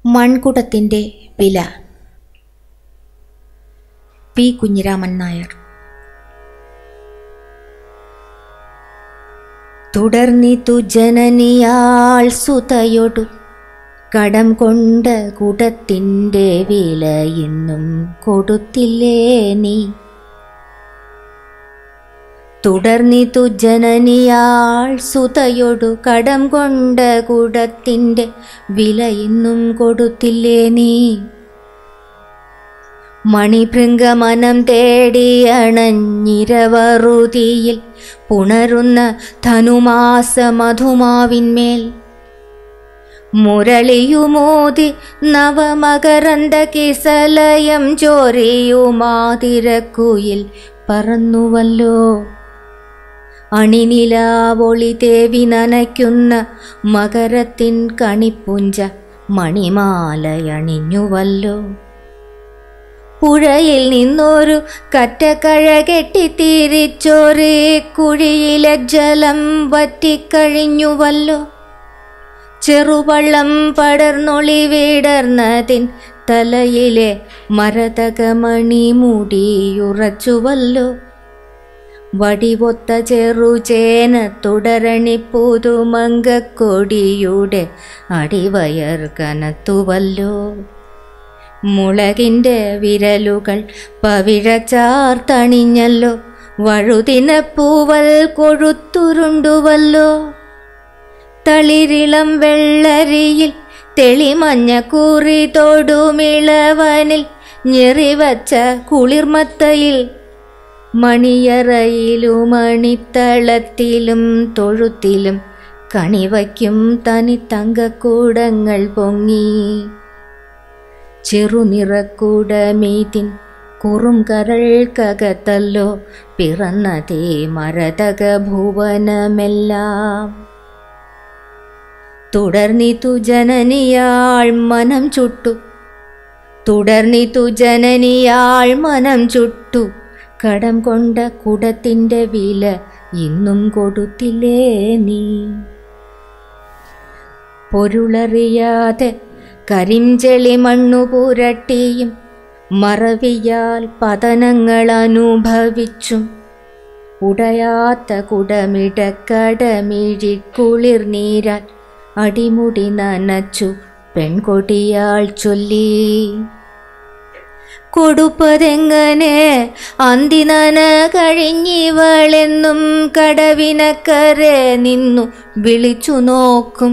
മൺകുടത്തിൻ്റെ വില പി കുഞ്ഞിരാമൻ നായർ തുടർന്നിതു ജനനിയാൾ സുതയൊടു കടം കൊണ്ട കുടത്തിൻ്റെ വില എന്നും കൊടുത്തില്ലേ നീ തുടർന്നിതു ജനനിയാൾ സുതയൊടു കടം കൊണ്ട കുടത്തിൻ്റെ വില ഇന്നും കൊടുത്തില്ലേ നീ മണിഭൃംഗമനം തേടി അണഞ്ഞിരവറുതിയിൽ പുണരുന്ന ധനുമാസ മധുമാവിന്മേൽ മുരളിയുമോതി നവമകരന്ത കിസലയം ചോരിയുമാതിരക്കുയിൽ പറന്നുവല്ലോ അണിനിലാവൊളി തേവി നനയ്ക്കുന്ന മകരത്തിൻ കണിപ്പുഞ്ച മണിമാലയണിഞ്ഞുവല്ലോ പുഴയിൽ നിന്നൊരു കറ്റക്കഴ കെട്ടിത്തിരിച്ചൊരേ കുഴിയിലെ ജലം വറ്റിക്കഴിഞ്ഞുവല്ലോ ചെറുവള്ളം പടർന്നൊളി വിടർന്നതിൻ തലയിലെ മരതകമണി മൂടിയുറച്ചുവല്ലോ വടിവൊത്ത ചെറുചേന തുടരണി പുതുമങ്കക്കൊടിയുടെ അടിവയർ കനത്തുവല്ലോ മുളകിൻ്റെ വിരലുകൾ പവിഴച്ചാർത്തണിഞ്ഞല്ലോ വഴുതിന പൂവൽ കൊഴുത്തുരുണ്ടുവല്ലോ തളിരിളം വെള്ളരിയിൽ തെളിമഞ്ഞ കൂറി തൊടുമിളവനിൽ ഞെറിവച്ച കുളിർമത്തയിൽ മണിയറയിലും മണിത്തളത്തിലും തൊഴുത്തിലും കണിവയ്ക്കും തനി തങ്കക്കൂടങ്ങൾ പൊങ്ങി ചെറുനിറക്കൂടമീതിൻ കുറും കരൾക്കകത്തല്ലോ പിറന്നതേ മരതക ഭുവനമെല്ലാം തുടർന്നിതു ജനനിയാൾ മനം ചുട്ടു തുടർന്നിതു ജനനിയാൾ മനം ചുട്ടു കടം കൊണ്ട കുടത്തിൻ്റെ വില ഇന്നും കൊടുത്തില്ലേ നീ പൊരുളറിയാതെ കരിഞ്ചെളി മണ്ണു പുരട്ടിയും മറവിയാൽ പതനങ്ങൾ അനുഭവിച്ചും ഉടയാത്ത കുടമിടക്കടമിഴിക്കുളിർ നീരാൽ അടിമുടി നനച്ചു പെൺകൊടിയാൾ ചൊല്ലി കൊടുപ്പതെങ്ങനെ അന്തിനന കഴിഞ്ഞിവളെന്നും കടവിനക്കരെ നിന്നു വിളിച്ചു നോക്കും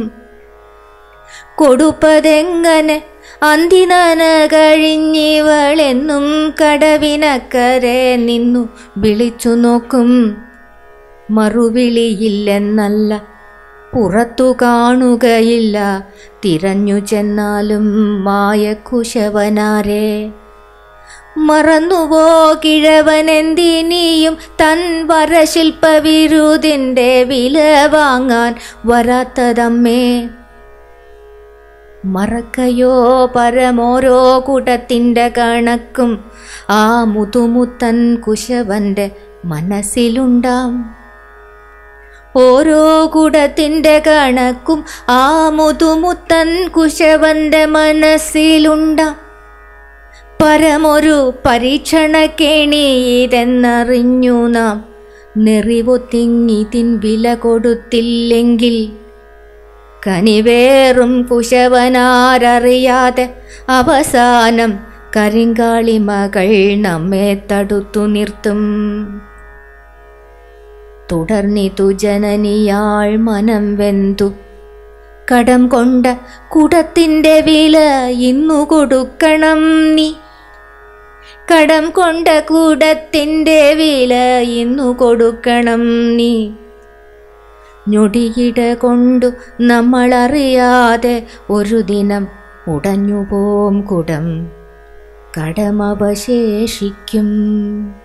കൊടുപ്പതെങ്ങനെ അന്തിനന കഴിഞ്ഞിവളെന്നും കടവിനക്കരെ നിന്നു വിളിച്ചു നോക്കും മറുവിളിയില്ലെന്നല്ല പുറത്തു കാണുകയില്ല തിരഞ്ഞു ചെന്നാലും മായക്കുശവനാരെ മറന്നുവോ കിഴവനെന്തിനിയും തൻ വരശില്പവിരുതിൻ്റെ വില വാങ്ങാൻ വരാത്തതമ്മേ മറക്കയോ പരമോരോ കൂട്ടത്തിൻ്റെ കണക്കും ആ മുതുമുത്തൻ കുശവന്റെ മനസ്സിലുണ്ടാം ഓരോ കൂടത്തിൻ്റെ കണക്കും ആ മുതുമുത്തൻ കുശവന്റെ മനസ്സിലുണ്ടാം പരമൊരു പരീക്ഷണക്കേണി ഇതെന്നറിഞ്ഞു നാം നെറിവൊത്തിങ്ങിതിൻ വില കൊടുത്തില്ലെങ്കിൽ കനിവേറും കുശവനാരറിയാതെ അവസാനം കരിങ്കാളി മകൾ നമ്മെ തടുത്തു നിർത്തും തുടർന്നിതു ജനനിയാൾ മനം വെന്തു കടം കൊണ്ട കുടത്തിൻ്റെ വില ഇന്നു കൊടുക്കണം നീ കടം കൊണ്ട കൂടത്തിൻ്റെ വില ഇന്നു കൊടുക്കണം നീ ഞൊടിയിട കൊണ്ടു നമ്മളറിയാതെ ഒരു ദിനം ഉടഞ്ഞുപോം കുടം കടമവശേഷിക്കും